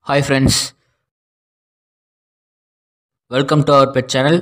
Hi friends, welcome to our pet channel.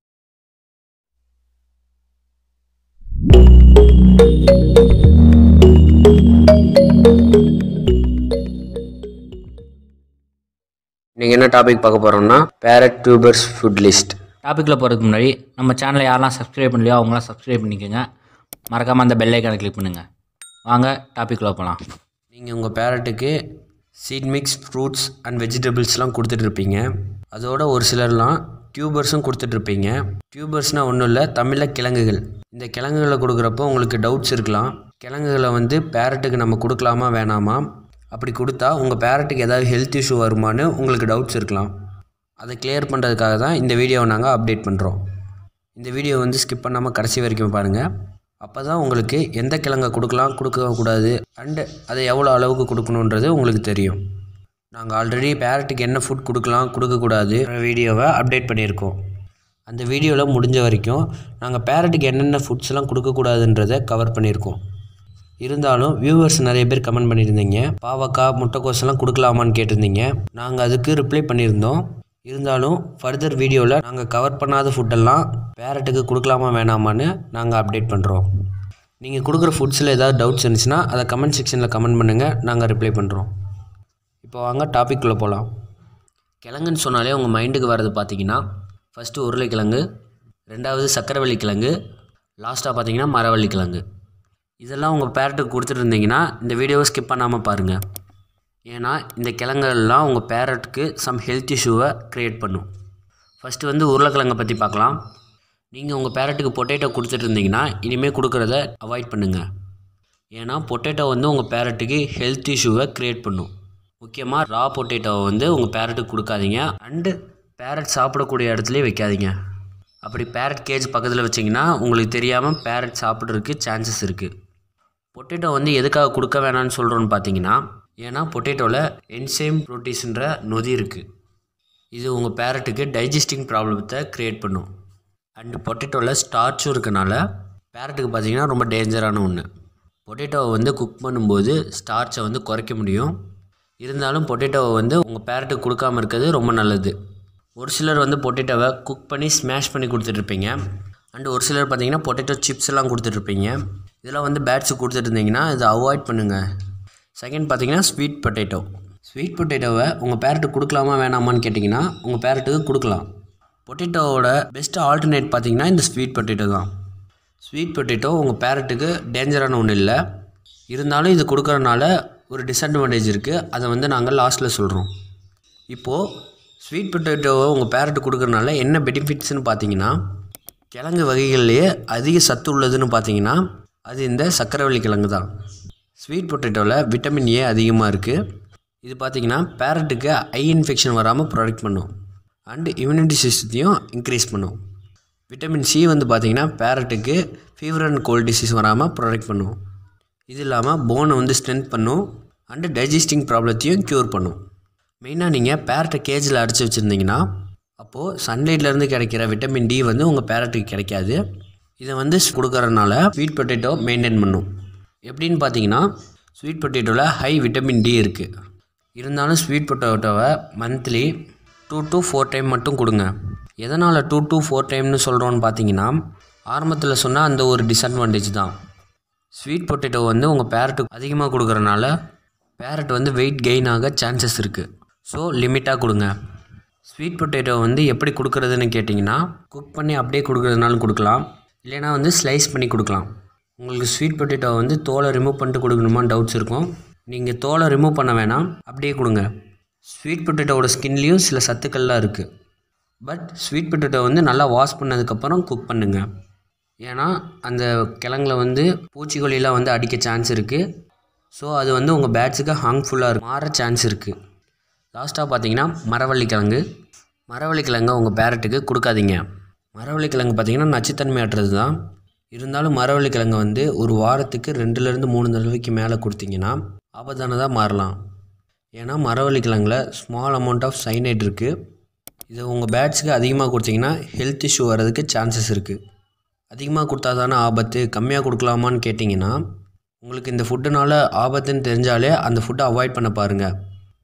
நீங்கள் என்ன topic பார்க்க போகிறோம்னா பேரட் டியூபர்ஸ் ஃபுட் லிஸ்ட் டாப்பிக்கில் போகிறதுக்கு முன்னாடி நம்ம சேனலை யாரெல்லாம் சப்ஸ்கிரைப் பண்ணலையோ அவங்களாம் சப்ஸ்கிரைப் பண்ணிக்கோங்க மறக்காமல் அந்த பெல் ஐக்கானை கிளிக் பண்ணுங்கள் வாங்க டாப்பிக்கில் போகலாம் நீங்கள் உங்கள் பேரட்டுக்கு சீட் மிக்ஸ் ஃப்ரூட்ஸ் அண்ட் வெஜிடபிள்ஸ்லாம் கொடுத்துட்ருப்பீங்க அதோட ஒரு சிலர்லாம் டியூபர்ஸும் கொடுத்துட்ருப்பீங்க டியூபர்ஸ்னால் ஒன்றும் இல்லை தமிழில் கிழங்குகள் இந்த கிழங்குகளை கொடுக்குறப்போ உங்களுக்கு டவுட்ஸ் இருக்கலாம் கிழங்குகளை வந்து பேரட்டுக்கு நம்ம கொடுக்கலாமா வேணாமா அப்படி கொடுத்தா உங்கள் பேரட்டுக்கு ஏதாவது ஹெல்த் இஷ்யூ வருமான்னு உங்களுக்கு டவுட்ஸ் இருக்கலாம் அதை கிளியர் பண்ணுறதுக்காக தான் இந்த வீடியோவை நாங்கள் அப்டேட் பண்ணுறோம் இந்த வீடியோ வந்து ஸ்கிப் பண்ணாமல் கடைசி வரைக்கும் பாருங்கள் அப்போ தான் உங்களுக்கு எந்த கிழங்கை கொடுக்கலாம் கொடுக்கக்கூடாது அண்டு அதை எவ்வளோ அளவுக்கு கொடுக்கணுன்றது உங்களுக்கு தெரியும் நாங்கள் ஆல்ரெடி பேரட்டுக்கு என்ன ஃபுட் கொடுக்கலாம் கொடுக்கக்கூடாது வீடியோவை அப்டேட் பண்ணியிருக்கோம் அந்த வீடியோவில் முடிஞ்ச வரைக்கும் நாங்கள் பேரட்டுக்கு என்னென்ன ஃபுட்ஸ்லாம் கொடுக்கக்கூடாதுன்றதை கவர் பண்ணியிருக்கோம் இருந்தாலும் வியூவர்ஸ் நிறைய பேர் கமெண்ட் பண்ணியிருந்தீங்க பாவக்காய் முட்டைக்கோசெல்லாம் கொடுக்கலாமான்னு கேட்டிருந்தீங்க நாங்கள் அதுக்கு ரிப்ளை பண்ணியிருந்தோம் இருந்தாலும் ஃபர்தர் வீடியோவில் நாங்கள் கவர் பண்ணாத ஃபுட்டெல்லாம் பேரட்டுக்கு கொடுக்கலாமா வேணாமான்னு நாங்கள் அப்டேட் பண்ணுறோம் நீங்கள் கொடுக்குற ஃபுட்ஸில் ஏதாவது டவுட்ஸ் இருந்துச்சுன்னா அதை கமெண்ட் செக்ஷனில் கமெண்ட் பண்ணுங்கள் நாங்கள் ரிப்ளை பண்ணுறோம் இப்போ வாங்க டாபிக்குள்ளே போகலாம் கிழங்குன்னு சொன்னாலே உங்கள் மைண்டுக்கு வர்றது பார்த்தீங்கன்னா ஃபஸ்ட்டு உருளைக்கிழங்கு ரெண்டாவது சக்கரவள்ளி கிழங்கு லாஸ்ட்டாக பார்த்தீங்கன்னா மரவள்ளி கிழங்கு இதெல்லாம் உங்கள் பேரட்டுக்கு கொடுத்துட்டு இருந்தீங்கன்னா இந்த வீடியோவை ஸ்கிப் பண்ணாமல் பாருங்கள் ஏன்னா இந்த கிழங்கெல்லாம் உங்கள் பேரட்டுக்கு சம் ஹெல்த் இஷ்யூவை க்ரியேட் பண்ணும் ஃபஸ்ட்டு வந்து உருளைக்கிழங்கை பற்றி பார்க்கலாம் நீங்கள் உங்கள் பேரட்டுக்கு பொட்டேட்டோ கொடுத்துட்டு இருந்தீங்கன்னா இனிமேல் கொடுக்குறத அவாய்ட் பண்ணுங்கள் ஏன்னா பொட்டேட்டோ வந்து உங்கள் பேரட்டுக்கு ஹெல்த் இஷ்யூவை க்ரியேட் பண்ணும் முக்கியமாக ரா பொட்டேட்டோவை வந்து உங்கள் பேரட்டுக்கு கொடுக்காதீங்க அண்டு பேரட் சாப்பிடக்கூடிய இடத்துலையே வைக்காதீங்க அப்படி பேரட் கேஜ் பக்கத்தில் வச்சிங்கன்னா உங்களுக்கு தெரியாமல் பேரட் சாப்பிட்றதுக்கு சான்சஸ் இருக்குது பொட்டேட்டோ வந்து எதுக்காக கொடுக்க வேணாம்னு சொல்கிறோன்னு பார்த்தீங்கன்னா ஏன்னா பொட்டேட்டோவில் என்சைம் ப்ரோட்டீஸ்ன்ற நொதி இருக்குது இது உங்கள் பேரட்டுக்கு டைஜஸ்டிங் ப்ராப்ளத்தை க்ரியேட் பண்ணும் அண்டு பொட்டேட்டோவில் ஸ்டார்ச்சும் இருக்கனால பேரட்டுக்கு பார்த்தீங்கன்னா ரொம்ப டேஞ்சரான ஒன்று பொட்டேட்டோவை வந்து குக் பண்ணும்போது ஸ்டார்ச்சை வந்து குறைக்க முடியும் இருந்தாலும் பொட்டேட்டோவை வந்து உங்கள் பேரட்டுக்கு கொடுக்காம இருக்கிறது ரொம்ப நல்லது ஒரு சிலர் வந்து பொட்டேட்டோவை குக் பண்ணி ஸ்மாஷ் பண்ணி கொடுத்துட்ருப்பீங்க அண்டு ஒரு சிலர் பார்த்தீங்கன்னா பொட்டேட்டோ சிப்ஸ் எல்லாம் கொடுத்துட்ருப்பீங்க இதெல்லாம் வந்து பேட்ஸுக்கு கொடுத்துட்டு இருந்தீங்கன்னா இதை அவாய்ட் பண்ணுங்கள் செகண்ட் பார்த்தீங்கன்னா ஸ்வீட் பொட்டேட்டோ ஸ்வீட் பொட்டேட்டோவை உங்கள் பேரட்டுக்கு கொடுக்கலாமா வேணாமான்னு கேட்டிங்கன்னா உங்கள் பேரட்டுக்கு கொடுக்கலாம் பொட்டேட்டோவோட பெஸ்ட் ஆல்டர்னேட் பார்த்தீங்கன்னா இந்த ஸ்வீட் பொட்டேட்டோ தான் ஸ்வீட் பொட்டேட்டோ உங்கள் பேரட்டுக்கு டேஞ்சரான ஒன்றும் இல்லை இருந்தாலும் இது கொடுக்கறனால ஒரு டிஸ்அட்வான்டேஜ் இருக்குது அதை வந்து நாங்கள் லாஸ்ட்டில் சொல்கிறோம் இப்போது ஸ்வீட் பொட்டேட்டோவை உங்கள் பேரட்டுக்கு கொடுக்கறனால என்ன பெனிஃபிட்ஸ்னு பார்த்தீங்கன்னா கிழங்கு வகைகள்லேயே அதிக சத்து உள்ளதுன்னு பார்த்தீங்கன்னா அது இந்த சக்கரவள்ளி கிழங்கு தான் ஸ்வீட் பொட்டேட்டோவில் விட்டமின் ஏ அதிகமாக இருக்குது இது பார்த்திங்கன்னா பேரட்டுக்கு ஐ இன்ஃபெக்ஷன் வராமல் ப்ரொடெக்ட் பண்ணும் அண்டு இம்யூனிட்டி சிஸ்டத்தையும் இன்க்ரீஸ் பண்ணும் விட்டமின் சி வந்து பார்த்திங்கன்னா பேரட்டுக்கு ஃபீவர் அண்ட் கோல்ட் டிசீஸ் வராமல் ப்ரொடெக்ட் பண்ணும் இது இல்லாமல் போனை வந்து ஸ்ட்ரென்த் பண்ணும் அண்டு டைஜஸ்டிங் ப்ராப்ளத்தையும் க்யூர் பண்ணும் மெயினாக நீங்கள் பேரட்டை கேஜில் அடைச்சி வச்சுருந்தீங்கன்னா அப்போது சன்லைட்லேருந்து கிடைக்கிற விட்டமின் டி வந்து உங்கள் பேரட்டுக்கு கிடைக்காது இதை வந்து கொடுக்கறதுனால ஸ்வீட் பொட்டேட்டோ மெயின்டைன் பண்ணும் எப்படின்னு பார்த்தீங்கன்னா ஸ்வீட் பொட்டேட்டோவில் ஹை விட்டமின் டி இருக்குது இருந்தாலும் ஸ்வீட் பொட்டேட்டோவை monthly two to four time மட்டும் கொடுங்க எதனால் டூ டு ஃபோர் டைம்னு சொல்கிறோன்னு பார்த்தீங்கன்னா ஆரம்பத்தில் சொன்னால் அந்த ஒரு டிஸ்அட்வான்டேஜ் தான் ஸ்வீட் பொட்டேட்டோ வந்து உங்கள் பேரட்டுக்கு அதிகமாக கொடுக்குறனால பேரட் வந்து வெயிட் கெயின் ஆக சான்சஸ் இருக்குது ஸோ லிமிட்டாக கொடுங்க ஸ்வீட் பொட்டேட்டோ வந்து எப்படி கொடுக்குறதுன்னு கேட்டிங்கன்னா குக் பண்ணி அப்படியே கொடுக்குறதுனாலும் கொடுக்கலாம் இல்லைனா வந்து ஸ்லைஸ் பண்ணி கொடுக்கலாம் உங்களுக்கு ஸ்வீட் பொட்டேட்டோ வந்து தோலை ரிமூவ் பண்ணிட்டு கொடுக்கணுமான்னு டவுட்ஸ் இருக்கும் நீங்கள் தோலை ரிமூவ் பண்ண வேணாம் அப்படியே கொடுங்க ஸ்வீட் பொட்டேட்டோவோட ஸ்கின்லேயும் சில சத்துக்கள்லாம் இருக்குது பட் ஸ்வீட் பொட்டேட்டோ வந்து நல்லா வாஷ் பண்ணதுக்கப்புறம் குக் பண்ணுங்கள் ஏன்னா அந்த கிழங்குல வந்து பூச்சிக்கொல்லிலாம் வந்து அடிக்க சான்ஸ் இருக்குது ஸோ அது வந்து உங்கள் பேட்ஸுக்கு ஹார்ம்ஃபுல்லாக இருக்கும் மாற சான்ஸ் இருக்குது லாஸ்ட்டாக பார்த்தீங்கன்னா மரவள்ளி கிழங்கு மரவள்ளி கிழங்கை உங்கள் பேரட்டுக்கு கொடுக்காதீங்க மரவள்ளி கிழங்கு பார்த்தீங்கன்னா நச்சுத்தன்மையாட்டுறது தான் இருந்தாலும் மரவள்ளி கிழங்கு வந்து ஒரு வாரத்துக்கு ரெண்டுலேருந்து மூணு தடவைக்கு மேலே கொடுத்தீங்கன்னா ஆபத்தானதாக மாறலாம் ஏன்னா மரவள்ளி கிழங்குல ஸ்மால் அமௌண்ட் ஆஃப் சைனைட் இருக்குது இது உங்கள் பேட்ஸுக்கு அதிகமாக கொடுத்தீங்கன்னா ஹெல்த் இஷ்யூ வர்றதுக்கு சான்சஸ் இருக்குது அதிகமாக கொடுத்தா தானே ஆபத்து கம்மியாக கொடுக்கலாமான்னு கேட்டிங்கன்னா உங்களுக்கு இந்த ஃபுட்டுனால ஆபத்துன்னு தெரிஞ்சாலே அந்த ஃபுட்டை அவாய்ட் பண்ண பாருங்கள்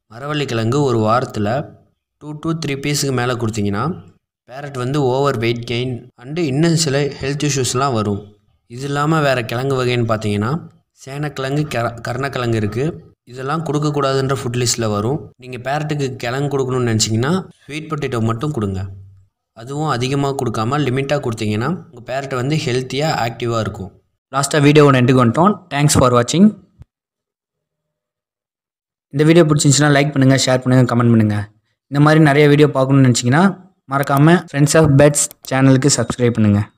மரவள்ளி கிழங்கு ஒரு வாரத்தில் டூ டூ த்ரீ பீஸுக்கு மேலே கொடுத்தீங்கன்னா பேரட் வந்து ஓவர் வெயிட் கெயின் அண்டு இன்னும் சில ஹெல்த் இஷ்யூஸ்லாம் வரும் இது இல்லாமல் வேறு கிழங்கு வகைன்னு பார்த்தீங்கன்னா சேனக்கிழங்கு கர கருணக்கிழங்கு இருக்குது இதெல்லாம் கொடுக்கக்கூடாதுன்ற ஃபுட் லிஸ்ட்டில் வரும் நீங்கள் பேரட்டுக்கு கிழங்கு கொடுக்கணும்னு நினச்சிங்கன்னா ஸ்வீட் பொட்டேட்டோ மட்டும் கொடுங்க அதுவும் அதிகமாக கொடுக்காம லிமிட்டாக கொடுத்தீங்கன்னா உங்கள் பேரட் வந்து ஹெல்த்தியாக ஆக்டிவாக இருக்கும் லாஸ்ட்டாக வீடியோ ஒன்று எண்டுக்கு வந்துட்டோம் தேங்க்ஸ் ஃபார் வாட்சிங் இந்த வீடியோ பிடிச்சிருந்துச்சுன்னா லைக் பண்ணுங்கள் ஷேர் பண்ணுங்கள் கமெண்ட் பண்ணுங்கள் இந்த மாதிரி நிறைய வீடியோ பார்க்கணுன்னு நினச்சிங்கன்னா மறக்காமல் ஃப்ரெண்ட்ஸ் ஆஃப் பெட்ஸ் சேனலுக்கு சப்ஸ்கிரைப் பண்ணுங்கள்